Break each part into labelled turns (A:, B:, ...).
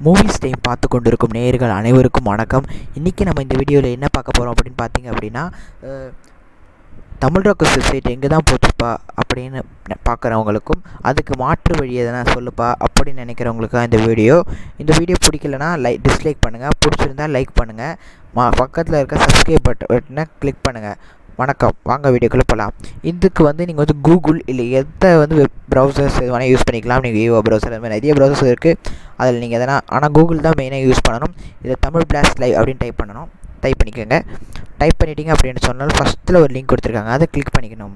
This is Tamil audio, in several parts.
A: மூவிஸ் டைம் பார்த்து கொண்டிருக்கும் நேயர்கள் அனைவருக்கும் வணக்கம் இன்றைக்கி நம்ம இந்த வீடியோவில் என்ன பார்க்க போகிறோம் அப்படின்னு பார்த்தீங்க அப்படின்னா அஹ், தமிழ் ராக்கு வெப்சைட் எங்கே தான் போச்சுப்பா அப்படின்னு ந- பார்க்குறவங்களுக்கும் அதுக்கு மாற்று வழி எதனா சொல்லுப்பா அப்படின்னு நினைக்கிறவங்களுக்கு தான் இந்த வீடியோ இந்த வீடியோ பிடிக்கலனா லைக் டிஸ்லைக் பண்ணுங்கள் பிடிச்சிருந்தா லைக் பண்ணுங்கள் மா பக்கத்தில் இருக்க சப்ஸ்கிரைப் பட் பட்டனை கிளிக் பண்ணுங்கள் வணக்கம் வாங்க வீடியோக்குள்ளே போகலாம் இதுக்கு வந்து நீங்கள் வந்து கூகுள் இல்லை எந்த வந்து வெப் ப்ரௌசர்ஸ் எது வேணால் யூஸ் பண்ணிக்கலாம் நீங்கள் விவோ ப்ரௌசர் அது மாதிரி நிறைய ப்ரௌசர்ஸ் இருக்குது அதில் நீங்கள் எதனா ஆனால் கூகுள் தான் மெயினாக யூஸ் பண்ணணும் இதை தமிழ் பிளாஸ்ட் லைவ் அப்படின்னு டைப் பண்ணணும் டைப் பண்ணிக்கோங்க டைப் பண்ணிட்டீங்க அப்படின்னு சொன்னாலும் ஃபஸ்ட்டில் ஒரு லிங்க் கொடுத்துருக்காங்க அதை கிளிக் பண்ணிக்கணும்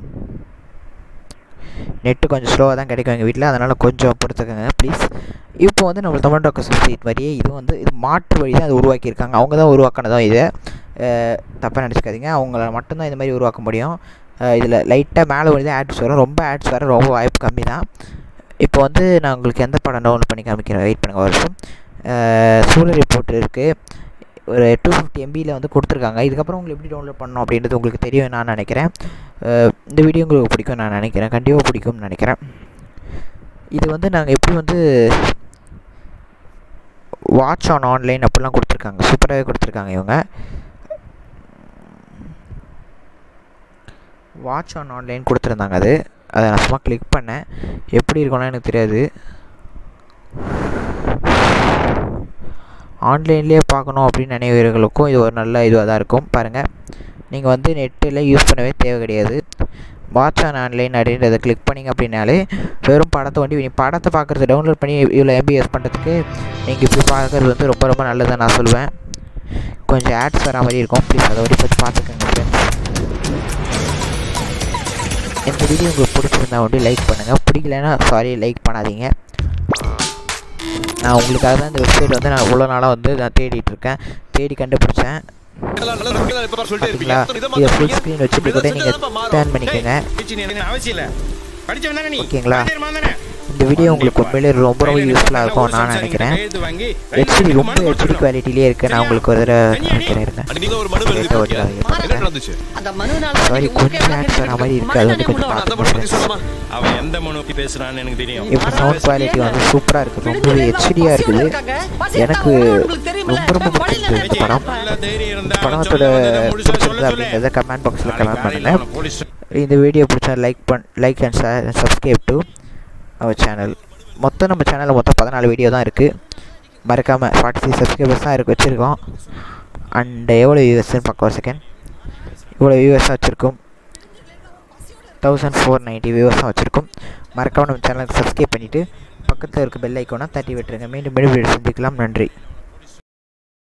A: நெட்டு கொஞ்சம் ஸ்லோவாக தான் கிடைக்கும் எங்கள் வீட்டில் அதனால் கொஞ்சம் பொறுத்துக்கோங்க ப்ளீஸ் இப்போ வந்து நம்ம தமிழ் டாக்கர் வெப்சைட் மாதிரியே இது வந்து இது மாற்று வழி தான் அது உருவாக்கியிருக்காங்க அவங்க தான் உருவாக்கினதும் இதை தப்பாக நினச்சிக்காதீங்க அவங்கள மட்டும்தான் இந்த மாதிரி உருவாக்க முடியும் இதில் லைட்டாக மேலே வந்து ஆட்ஸ் வரும் ரொம்ப ஆட்ஸ் வர ரொம்ப வாய்ப்பு கம்மி தான் இப்போ வந்து நான் உங்களுக்கு எந்த படம் டவுன்லோட் பண்ணி காமிக்கிறேன் வெயிட் பண்ணுங்க ஒரு வருஷம் சூழல் ரிப்போர்ட் இருக்குது ஒரு டூ ஃபிஃப்டி எம்பியில் வந்து கொடுத்துருக்காங்க இதுக்கப்புறம் உங்களுக்கு எப்படி டவுன்லோட் பண்ணணும் அப்படின்றது உங்களுக்கு தெரியும் நான் நினைக்கிறேன் அஹ் இந்த வீடியோ உங்களுக்கு பிடிக்கும் நான் நினைக்கிறேன் கண்டிப்பாக பிடிக்கும்னு நினைக்கிறேன் இது வந்து நாங்கள் எப்படி வந்து வாட்ச் ஆன் ஆன்லைன் அப்படிலாம் கொடுத்துருக்காங்க சூப்பராகவே கொடுத்துருக்காங்க இவங்க வாட்ச் ஆன் ஆன்லைன் கொடுத்துருந்தாங்க அது அதை நான் சும்மா கிளிக் பண்ணேன் எப்படி இருக்கும்னா எனக்கு தெரியாது ஆன்லைன்லேயே பார்க்கணும் அப்படின்னு நினைவர்களுக்கும் இது ஒரு நல்ல இதுவாக தான் இருக்கும் பாருங்கள் நீங்கள் வந்து நெட்டில் யூஸ் பண்ணவே தேவை கிடையாது வாட்ச் ஆன் ஆன்லைன் அப்படின்றத கிளிக் பண்ணிங்க அப்படின்னாலே வெறும் படத்தை வண்டி நீ படத்தை பார்க்குறது டவுன்லோட் பண்ணி இவ்வளோ எம்பி யூஸ் பண்ணுறதுக்கு நீங்கள் இப்படி பார்க்குறது வந்து ரொம்ப ரொம்ப நல்லதுன்னு நான் சொல்லுவேன் கொஞ்சம் ஆட்ஸ் வர மாதிரி இருக்கும் ப்ளீஸ் அதை வரைக்கும் கொஞ்சம் பார்த்துக்கோங்க ஃப்ரெண்ட்ஸ் இந்த வீடியோ உங்களுக்கு பிடிச்சிருந்தா வந்து லைக் பண்ணுங்கள் பிடிக்கலன்னா சாரி லைக் பண்ணாதீங்க நான் உங்களுக்காக தான் இந்த வெப்சைட் வந்து நான் இவ்வளோ நாளாக வந்து நான் தேடிட்டு இருக்கேன் தேடி கண்டுபிடிச்சேன் பார்த்தீங்களா இதை ஃபுல் ஸ்க்ரீன் வச்சுட்டு கூட நீங்கள் டேர்ன் பண்ணிக்கோங்க
B: அவசியம் இல்ல படிச்சவன் தானே நீ
A: ஓகேங்களா?
B: வாத்தியார் தானே
A: இந்த வீடியோ உங்களுக்கு உண்மையிலே ரொம்ப ரொம்ப யூஸ்ஃபுல்லாக இருக்கும் நான் நினைக்கிறேன் ஹெச்டி ரொம்ப ஹெச்டி குவாலிட்டிலே இருக்குது நான் உங்களுக்கு ஒரு தடவை நினைக்கிறேன் இருங்க
C: அன்னைக்கு ஒரு மனு
A: Data
C: எழுதி
A: ஓட்டிடாதீங்க.
C: என்ன நடந்துச்சு
D: அந்த மனுனால
A: சாரி கொஞ்சம் ஆட்ஸ் வர மாதிரி இருக்குது அது வந்து கொஞ்சம்
C: அதை மட்டும் பத்தி
A: பார்த்துக்கோங்க
C: சொல்லுமா
B: அவன் எந்த மனு பத்தி பேசுறான்னு எனக்கு தெரியும்
A: இப்போ சவுண்ட் குவாலிட்டி வந்து சூப்பராக இருக்குது ரொம்பவே ஹெச்டியாக இருக்குது எனக்கு ரொம்ப ரொம்ப பிடிச்சிருக்கு இந்த படம்
B: நல்ல தைரியம் இருந்தா அவன்
A: படத்தோட
B: சொல்றதை முடிச்சு
A: பிடிச்சிருந்தது
B: சொல்ல சொல்லு.
A: அப்படின்றத கமெண்ட் பாக்ஸில்
B: நாளைக்கு
A: கமெண்ட்
B: காலையில
A: பண்ணுங்கள்
B: அவனை போலீஸ்
A: இந்த வீடியோ பிடிச்சா லைக் பண் like and subscribe to our channel மொத்தம் நம்ம சேனலில் மொத்தம் பதினாலு வீடியோ தான் இருக்குது மறக்காமல் ஃபார்ட்டி சிக்ஸ் சப்ஸ்கிரைபர்ஸ் தான் இருக்கு வச்சுருக்கோம் அண்ட் எவ்வளோ வியூவர்ஸ்னு பார்க்க ஒரு செகண்ட் இவ்வளோ வியூவர்ஸாக வச்சுருக்கோம் தௌசண்ட் ஃபோர் நைன்ட்டி வியூவர்ஸ் தான் வச்சுருக்கோம் மறக்காமல் நம்ம சேனலுக்கு சப்ஸ்கிரைப் பண்ணிவிட்டு பக்கத்தில் இருக்க பெல் ஐக்கோனை தட்டி விட்டுருங்க மீண்டும் மீண்டும் வீடியோ சந்திக்கலாம் நன்றி